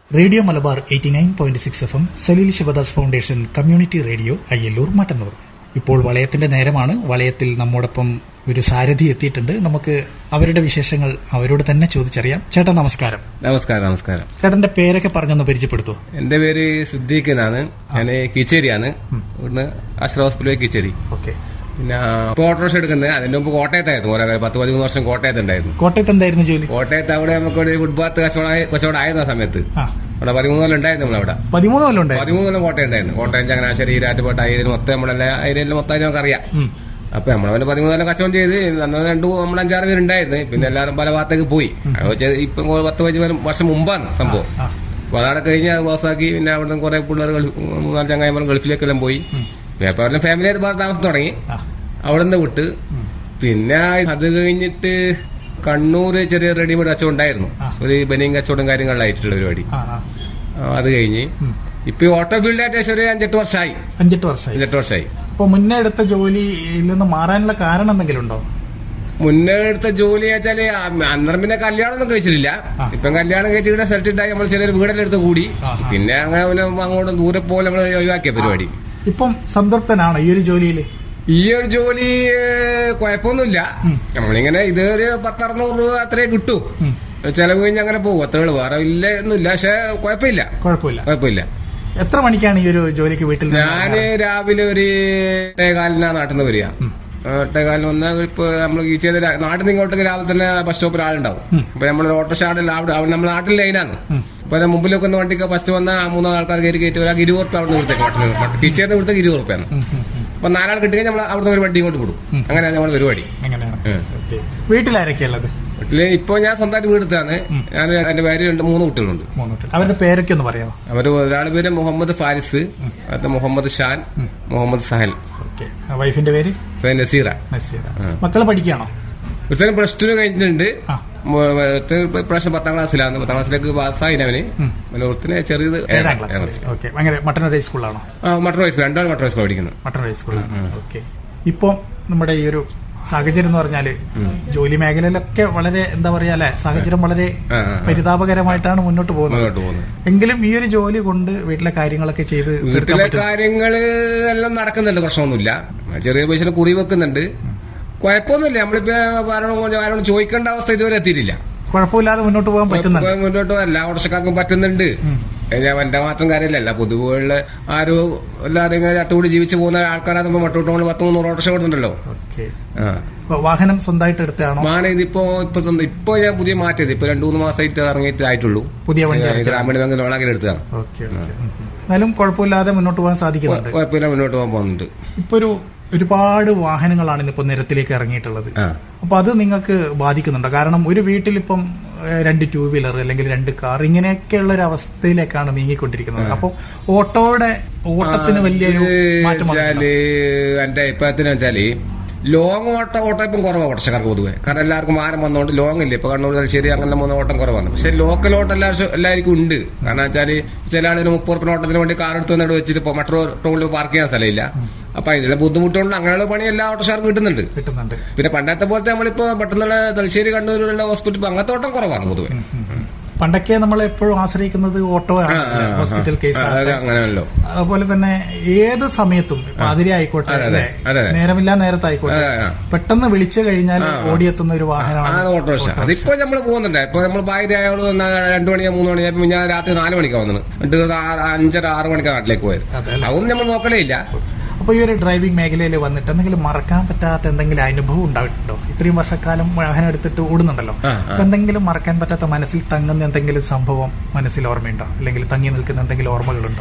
Radio Malabar eighty nine point six F M Saleel Sivadas foundation community radio Ayyallur Mattannur ഇപ്പോൾ വളയത്തിന്റെ നേരമാണ് വളയത്തിൽ നമ്മോടൊപ്പം ഒരു സാരഥി എത്തിയിട്ടുണ്ട് നമുക്ക് അവരുടെ വിശേഷങ്ങൾ അവരോട് തന്നെ ചോദിച്ചറിയാം ചേട്ടാ നമസ്കാരം നമസ്കാരം നമസ്കാരം ചേട്ടന്റെ പേരൊക്കെ പറഞ്ഞൊന്ന് പരിചയപ്പെടുത്തൂ എന്റെ പേര് സിദ്ദീഖ് എന്നാണ് ഞാൻ കീച്ചേരിയാണ് ഇവിടുന്ന് അഷ്റ ഹോസ്പിറ്റലിൽ കീച്ചേരി ഓക്കെ പിന്നെ ഇപ്പൊ ഓട്ടോറിക്ഷ എടുക്കുന്നത് അതിന്റെ മുമ്പ് കോട്ടയത്തായിരുന്നു ഓരോ പത്ത് പതിമൂന്ന് വർഷം കോട്ടയത്ത് ഉണ്ടായിരുന്നു കോട്ടയത്ത് എന്തായിരുന്നു ജോലി കോട്ടയത്ത് അവിടെ നമുക്ക് ഒരു ഫുട്പാത്ത് കച്ചവടം കച്ചവടം ആയിരുന്നു ആ സമയത്ത് ആ അവിടെ പതിമൂന്ന് കൊല്ലം ഉണ്ടായിരുന്നു നമ്മളവിടെ പതിമൂന്ന് കൊല്ലം ഉണ്ടായിരുന്നു പതിമൂന്ന് കൊല്ലം കോട്ടയം ഉണ്ടായിരുന്നു കോട്ടയം ചങ്ങനാശ്ശേരി ഈരാറ്റുപേട്ട ഏരിയയിൽ മൊത്തം നമ്മളെല്ലാം ഏരിയയിൽ മൊത്തം നമുക്കറിയാം ഉം. അപ്പൊ നമ്മളവന് പതിമൂന്ന് കൊല്ലം കച്ചവടം ചെയ്ത് അന്ന് രണ്ടു നമ്മൾ അഞ്ചാറ് പേരുണ്ടായിരുന്നു പിന്നെ എല്ലാവരും പല ഭാഗത്തേക്ക് പോയി അത് വെച്ച് ഇപ്പൊ പത്ത് പതിനഞ്ച് വർഷം മുമ്പാണ് സംഭവം ആ അപ്പൊ അതവിടെ കഴിഞ്ഞ് അത് പാസ്സാക്കി പിന്നെ അവിടെ കുറെ പിള്ളേർ മൂന്നാല് ചങ്ങായിമാരും ഗൾഫിലേക്കെല്ലാം പോയി ഇപ്പൊ അവരുടെ ഫാമിലി ആയിട്ട് ഭാഗത്ത് താമസം തുടങ്ങി ആ അവിടെ നിന്ന് വിട്ട് പിന്നെ അത് കഴിഞ്ഞിട്ട് കണ്ണൂര് ചെറിയ റെഡിമെയ്ഡ് കച്ചവടം ഉണ്ടായിരുന്നു ആ. ഒരു ബനിയും കച്ചവടം കാര്യങ്ങളിലായിട്ടുള്ള പരിപാടി ആ ആ ആ, അത് കഴിഞ്ഞ് ഉം. ഇപ്പൊ ഈ ഓട്ടോ ഫീൽഡായിട്ട് ഏകദേശം ഒരു അഞ്ചെട്ട് വർഷമായി അഞ്ചെട്ട് വർഷമായി അഞ്ചെട്ട് വർഷമായി അപ്പൊ മുന്നേ എടുത്ത ജോലിയിൽ നിന്ന് മാറാനുള്ള കാരണം എന്തെങ്കിലും ഉണ്ടോ മുന്നേ എടുത്ത ജോലി വെച്ചാല് അന്നേരം പിന്നെ കല്യാണം ഒന്നും കഴിച്ചിട്ടില്ല ആ. ഇപ്പം കല്യാണം കഴിച്ച് ഇവിടെ സെലക്ട് ഉണ്ടായി നമ്മൾ ചെറിയൊരു വീടെല്ലാം എടുത്ത് കൂടി ആഹാ. പിന്നെ അങ്ങനെ പിന്നെ അങ്ങോട്ട് ദൂരെ പോലെ നമ്മൾ ഒഴിവാക്കിയ പരിപാടി ഇപ്പം സംതൃപ്തനാണോ ഈ ഒരു ജോലിയിൽ ഈ ഒരു ജോലി ഏഹ്, കുഴപ്പമൊന്നുമില്ല നമ്മളിങ്ങനെ ഇത് ഒരു പത്തറുന്നൂറ് രൂപ അത്രേ കിട്ടൂ ഉം. ചെലവ് കഴിഞ്ഞ് അങ്ങനെ പോകും അത്രേ വേറെ ഇല്ല ഒന്നുമില്ല പക്ഷെ കുഴപ്പമില്ല കുഴപ്പമില്ല കുഴപ്പമില്ല എത്ര മണിക്കാണ് ഈ ഒരു ജോലിക്ക് വീട്ടിൽ നിന്ന് ഞാന് രാവിലെ ഒരു എട്ടേകാലിനാ നാട്ടിൽ നിന്ന് വരിക എട്ടേകാലിന് വന്നാൽ ഇപ്പൊ നമ്മൾ ഈ ചെയ്ത രാ- നാട്ടിൽ നിന്ന് ഇങ്ങോട്ടേക്ക് രാവിലെ തന്നെ ബസ് സ്റ്റോപ്പിൽ ആളുണ്ടാവും അപ്പൊ നമ്മൾ ഓട്ടോ സ്റ്റാൻഡിൽ അവിടെ അവിടെ നമ്മുടെ നാട്ടിൽ ലൈനാണ് അപ്പൊ അതിന്റെ മുമ്പിലൊക്കെ ഒന്ന് വണ്ടിക്ക് ഫസ്റ്റ് വന്ന മൂന്നോ ആൾക്കാർ കയറി കയറ്റി ഒരാൾക്ക് ഇരുപത് റുപ്യ അവിടെ നിന്ന് കൊടുത്തേക്ക് ടീച്ചറിന്റെ കൊടുത്തേക്ക് ഇരുപത് റുപ്യാണ് ഉം, ഉം, ഉം. അപ്പൊ നാലാൾ കിട്ടുകഴിഞ്ഞാൽ നമ്മൾ അവിടുന്ന് ഒരു വണ്ടി ഇങ്ങോട്ട് വിടും അങ്ങനെയാണ് നമ്മുടെ പരിപാടി അങ്ങനെയാണ് ഉം. ഓക്കേ. വീട്ടിലാരൊക്കെയുള്ളത് വീട്ടില് ഇപ്പൊ ഞാൻ സ്വന്തമായിട്ട് വീടെടുത്താണ് ഞാൻ എന്റെ പേര് രണ്ട് മൂന്ന് കുട്ടികളുണ്ട് മൂന്ന് കുട്ടികൾ അവരുടെ പേരൊക്കെ ഒന്ന് പറയാമോ അവര് ഒരാളുടെ പേര് മുഹമ്മദ് ഫാരിസ് അടുത്ത മുഹമ്മദ് ഷാൻ മുഹമ്മദ് സഹൽ ഓക്കെ വൈഫിന്റെ പേര് പിന്നെ നസീറ നസീറ മക്കള് പഠിക്കുകയാണോ ഒരുത്തൻ പ്ലസ് ടു കഴിഞ്ഞിട്ടുണ്ട് ആ മ- ഒരുത്തൻ ഇപ്രാവശ്യം പത്താം ക്ലാസ്സിലാണ് പത്താം ക്ലാസ്സിലേക്ക് പാസ്സായി അവന് പിന്നെ ഒരുത്തനെ ചെറിയത് ഏഴാം ഏഴാം ക്ലാസ് ക്ലാസ് ഓക്കെ അങ്ങനെ മട്ടന്നൂർ ഹൈസ്കൂളാണോ ആ മട്ടർ വയസ്സിൽ രണ്ടാൾ മട്ടർ വയസ്സിലാണ് പഠിക്കുന്നത് മട്ടന്നൂർ ഹൈസ്കൂളാണ് ഓക്കെ ഇപ്പം നമ്മുടെ ഈ ഒരു സാഹചര്യം എന്ന് പറഞ്ഞാല് ജോലി മേഖലയിലൊക്കെ വളരെ എന്താ പറയാ അല്ലെ സാഹചര്യം വളരെ ആ, ആ, ആ. പരിതാപകരമായിട്ടാണ് മുന്നോട്ട് പോകുന്നത് മുന്നോട്ട് പോകുന്നത് എങ്കിലും ഈ ഒരു ജോലി കൊണ്ട് വീട്ടിലെ കാര്യങ്ങളൊക്കെ ചെയ്ത് തീർക്കാൻ വീട്ടിലെ പറ്റും കാര്യങ്ങള് എല്ലാം നടക്കുന്നുണ്ട് പ്രശ്നമൊന്നുമില്ല ചെറിയ പൈസ കുറി വെക്കുന്നുണ്ട് കുഴപ്പമൊന്നുമില്ല നമ്മളിപ്പോ ആരോടും ആരോടും ചോദിക്കേണ്ട അവസ്ഥ ഇതുവരെ എത്തിയിട്ടില്ല കുഴപ്പമില്ലാതെ മുന്നോട്ട് പോകാൻ പറ്റുന്നുണ്ട് ഇപ്പൊ മുന്നോട്ട് എല്ലാ ഓട്ടർഷക്കാർക്കും പറ്റുന്നുണ്ട് ഞാൻ എന്റെ മാത്രം കാര്യമില്ല പൊതുവെയുള്ള ആരും എല്ലാവരും ഇങ്ങനെ അട്ടുകൂടി ജീവിച്ചു പോകുന്ന ആൾക്കാരാകുമ്പോ മട്ടോട്ട് പത്ത് മൂന്നൂറ് ഓട്ടർഷ കൊടുക്കുന്നുണ്ടല്ലോ ഓക്കെ ആ വാഹനം സ്വന്തമായിട്ട് എടുത്താണോ മാന ഇതിപ്പോ ഇപ്പൊ സ്വന്തം ഇപ്പൊ ഞാൻ പുതിയ മാറ്റിയത് ഇപ്പൊ രണ്ടു മൂന്ന് മാസമായിട്ട് ഇറങ്ങിയിട്ട് ആയിട്ടുള്ളൂ പുതിയ വണ്ടി ഏ, ഗ്രാമീണ ബാങ്ക് ലോണാക്കി എടുത്തതാണ് ഓക്കെ ഓക്കെ എന്നാലും കുഴപ്പമില്ലാതെ മുന്നോട്ട് പോകാൻ സാധിക്കുന്നുണ്ട് കുഴപ്പമില്ല മുന്നോട്ട് പോകാൻ പോകുന്നുണ്ട് ഇപ്പൊ ഒരു ഒരുപാട് വാഹനങ്ങളാണ് ഇന്നിപ്പോ നിരത്തിലേക്ക് ഇറങ്ങിയിട്ടുള്ളത് ആ അപ്പൊ അത് നിങ്ങൾക്ക് ബാധിക്കുന്നുണ്ടോ കാരണം ഒരു വീട്ടിലിപ്പം ഏഹ്, രണ്ട് ടൂ വീലർ അല്ലെങ്കിൽ രണ്ട് കാർ ഇങ്ങനെയൊക്കെയുള്ള ഒരു അവസ്ഥയിലേക്കാണ് നീങ്ങിക്കൊണ്ടിരിക്കുന്നത് അപ്പൊ ഓട്ടോയുടെ ഓട്ടത്തിന് വലിയൊരു മാറ്റം വന്നിട്ടുണ്ടോ? വെച്ചാല് എന്റെ അഭിപ്രായത്തിന് വെച്ചാല് ലോങ് ഓട്ടം ഓട്ടം ഇപ്പം കുറവാണ് ഓട്ടക്കാർക്ക് പൊതുവെ കാരണം എല്ലാവർക്കും മാനം വന്നോണ്ട് ലോങ് ഇല്ല ഇപ്പൊ കണ്ണൂർ തലശ്ശേരി അങ്ങനെ മൂന്ന് ഓട്ടം കുറവാണ് പക്ഷെ ലോക്കൽ ഓട്ടം എല്ലാവർക്കും എല്ലാവർക്കും ഉണ്ട് കാരണം വെച്ചാല് ചില ആളുകൾ മുപ്പത് ഉറുപ്പിന് ഓട്ടത്തിന് വേണ്ടി കാർ എടുത്ത് വന്നിട്ട് വെച്ചിട്ട് ഇപ്പൊ മെട്രോ ടൗണിൽ പാർക്ക് ചെയ്യാൻ സ്ഥലമില്ല അപ്പൊ അതിനുള്ള ബുദ്ധിമുട്ടുകൊണ്ട് അങ്ങനെയുള്ള പണി എല്ലാ ഓട്ടോഷാർക്കും കിട്ടുന്നുണ്ട് കിട്ടുന്നുണ്ട് പിന്നെ പണ്ടത്തെ പോലത്തെ നമ്മളിപ്പോ പെട്ടെന്നുള്ള തലശ്ശേരി കണ്ണൂരിലുള്ള ഹോസ്പിറ്റൽ ഇപ്പൊ അങ്ങനത്തെ ഓട്ടം കുറവാണ് പൊതുവെ പണ്ടൊക്കെ നമ്മൾ എപ്പോഴും ആശ്രയിക്കുന്നത് ഓട്ടോ ആണ് ഹോസ്പിറ്റൽ കേസ് അത് അങ്ങനെയല്ലോ അതുപോലെ തന്നെ ഏത് സമയത്തും പാതിരി ആയിക്കോട്ടെ അതെ, അല്ലേ? അതെ, അതെ. നേരമില്ല നേരത്തായിക്കോട്ടെ അതെ, ആ. പെട്ടെന്ന് വിളിച്ചു കഴിഞ്ഞാൽ ഓടിയെത്തുന്ന ഒരു വാഹനമാണ് ആണ് ഓട്ടോറിക്ഷ അതിപ്പോ നമ്മൾ പോകുന്നുണ്ട് ഇപ്പൊ നമ്മൾ ഭാര്യ അയാൾ രണ്ടു മണിയാ മൂന്ന് മണിയാ ഇപ്പൊ ഞാൻ രാത്രി നാല് മണിക്കാ വന്നത് എന്നിട്ട് ആ- അഞ്ചര ആറ് മണിക്കാ നാട്ടിലേക്ക് പോയത് അതെ അല്ലേ? അതൊന്നും നമ്മൾ നോക്കലേ ഇല്ല അപ്പൊ ഈ ഒരു ഡ്രൈവിംഗ് മേഖലയിൽ വന്നിട്ട് എന്തെങ്കിലും മറക്കാൻ പറ്റാത്ത എന്തെങ്കിലും അനുഭവം ഉണ്ടായിട്ടുണ്ടോ ഇത്രയും വർഷക്കാലം വാഹനം എടുത്തിട്ട് ഓടുന്നുണ്ടല്ലോ ആ, ആ. അപ്പൊ എന്തെങ്കിലും മറക്കാൻ പറ്റാത്ത മനസ്സിൽ തങ്ങുന്ന എന്തെങ്കിലും സംഭവം മനസ്സിൽ ഓർമ്മയുണ്ടോ അല്ലെങ്കിൽ തങ്ങി നിൽക്കുന്ന എന്തെങ്കിലും ഓർമ്മകളുണ്ടോ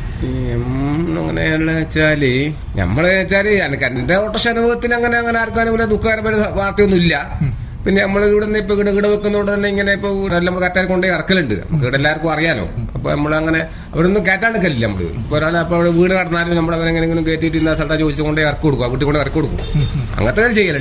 ഉം, അങ്ങനെയുള്ള വെച്ചാല് നമ്മള് വെച്ചാല് എനിക്ക് എന്റെ ഓട്ടോറിക്ഷ അനുഭവത്തിന് അങ്ങനെ അങ്ങനെ ആർക്കും അങ്ങനെ ദുഃഖകരമായ വാർത്തയൊന്നും ഇല്ല പിന്നെ നമ്മൾ ഇവിടെ നിന്ന് ഇപ്പൊ ഇവിടെ ഇവിടെ വെക്കുന്നതുകൊണ്ട് തന്നെ ഇങ്ങനെ ഇപ്പൊ നമ്മൾ കറ്റാൻ കൊണ്ടേ ഇറക്കലുണ്ട് നമുക്ക് ഇവിടെ എല്ലാവർക്കും അറിയാലോ അപ്പൊ നമ്മൾ അങ്ങനെ അവിടെ ഒന്നും കയറ്റാൻ എടുക്കലില്ല നമ്മള് ഇപ്പൊ ഒരാളെ അപ്പൊ അവിടെ വീട് കടന്നാലും നമ്മൾ അവരെങ്ങനെങ്കിലും കയറ്റിയിട്ട് ഇന്ന സ്ഥലത്താ ചോദിച്ചു കൊണ്ടേ ഇറക്കി കൊടുക്കും ആ വീട്ടിൽ കൊണ്ട് ഇറക്കി കൊടുക്കും അങ്ങനത്തെ ചെയ്യലുണ്ട്